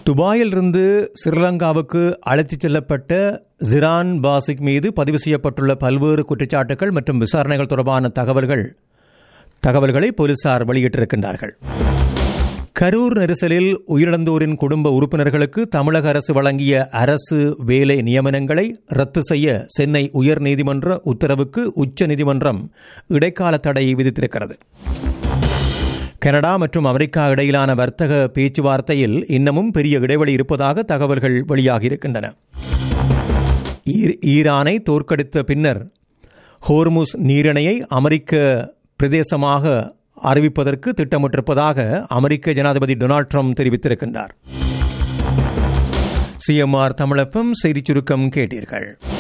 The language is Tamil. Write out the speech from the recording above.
துபாயிலிருந்து ஸ்ரீலங்காவுக்கு அழைத்துச் செல்லப்பட்ட ஜிரான் பாசிக் மீது பதிவு செய்யப்பட்டுள்ள பல்வேறு குற்றச்சாட்டுகள் மற்றும் விசாரணைகள் தொடர்பான தகவல்கள் தகவல்களை போலீசார் வெளியிட்டிருக்கின்றார்கள் கரூர் நெரிசலில் உயிரிழந்தோரின் குடும்ப உறுப்பினர்களுக்கு தமிழக அரசு வழங்கிய அரசு வேலை நியமனங்களை ரத்து செய்ய சென்னை உயர்நீதிமன்ற உத்தரவுக்கு உச்சநீதிமன்றம் இடைக்கால தடை விதித்திருக்கிறது கனடா மற்றும் அமெரிக்கா இடையிலான வர்த்தக பேச்சுவார்த்தையில் இன்னமும் பெரிய இடைவெளி இருப்பதாக தகவல்கள் வெளியாகியிருக்கின்றன ஈரானை தோற்கடித்த பின்னர் ஹோர்முஸ் நீரிணையை அமெரிக்க பிரதேசமாக அறிவிப்பதற்கு திட்டமிட்டிருப்பதாக அமெரிக்க ஜனாதிபதி டொனால்ட் ட்ரம்ப் தெரிவித்திருக்கின்றார் சிஎம்ஆர் தமிழப்பம் செய்திச் சுருக்கம் கேட்டீர்கள்